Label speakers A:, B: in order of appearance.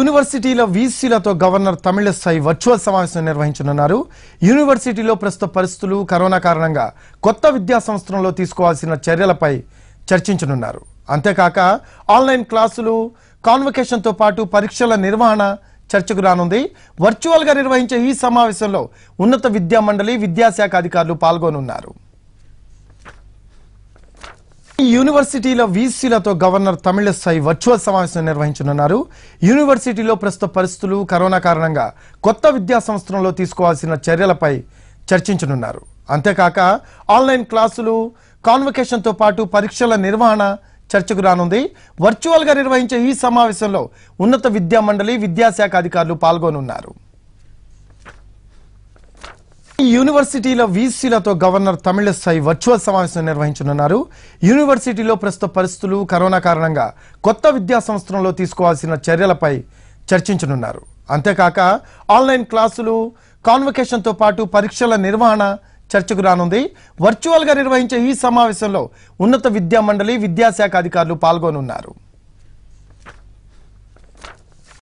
A: యూనివర్సిటీల వీసీలతో governor Tamilisai virtual సమావేశం నిర్వహించనున్నారు యూనివర్సిటీలో ప్రస్తుత పరిస్థితులు కరోనా కారణంగా కొత్త విద్యా సంవత్సరంలో తీసుకోవాల్సిన చర్యలపై చర్చించనున్నారు అంతేకాక ఆన్లైన్ క్లాసులు కాన్వకేషన్తో పాటు పరీక్షల నిర్వహణ చర్చకు రానుంది వర్చువల్గా నిర్వహించే ఈ సమావేశంలో ఉన్నత విద్యా మండలి విద్యాశాఖ అధికారులు పాల్గొనున్నారు ఈ యూనివర్సిటీల వీసీలతో గవర్నర్ తమిళసై వర్చువల్ సమావేశం నిర్వహించనున్నారు యూనివర్సిటీలో ప్రస్తుత పరిస్థితులు కరోనా కారణంగా కొత్త విద్యా సంవత్సరంలో తీసుకోవాల్సిన చర్యలపై చర్చించనున్నారు అంతేకాక ఆన్లైన్ క్లాసులు కాన్వకేషన్తో పాటు పరీక్షల నిర్వహణ చర్చకు రానుంది వర్చువల్గా నిర్వహించే ఈ సమావేశంలో ఉన్నత విద్యా మండలి విద్యాశాఖ అధికారులు పాల్గొనున్నారు ఈ యూనివర్సిటీల వీసీలతో గవర్నర్ తమిళసై వర్చువల్ సమావేశం నిర్వహించనున్నారు యూనివర్సిటీలో ప్రస్తుత పరిస్థితులు కరోనా కారణంగా కొత్త విద్యా సంవత్సరంలో తీసుకోవాల్సిన చర్యలపై చర్చించనున్నారు అంతేకాక ఆన్లైన్ క్లాసులు కాన్వకేషన్తో పాటు పరీక్షల నిర్వహణ చర్చకు రానుంది వర్చువల్గా నిర్వహించే ఈ సమావేశంలో ఉన్నత విద్యా మండలి విద్యాశాఖ అధికారులు పాల్గొనున్నారు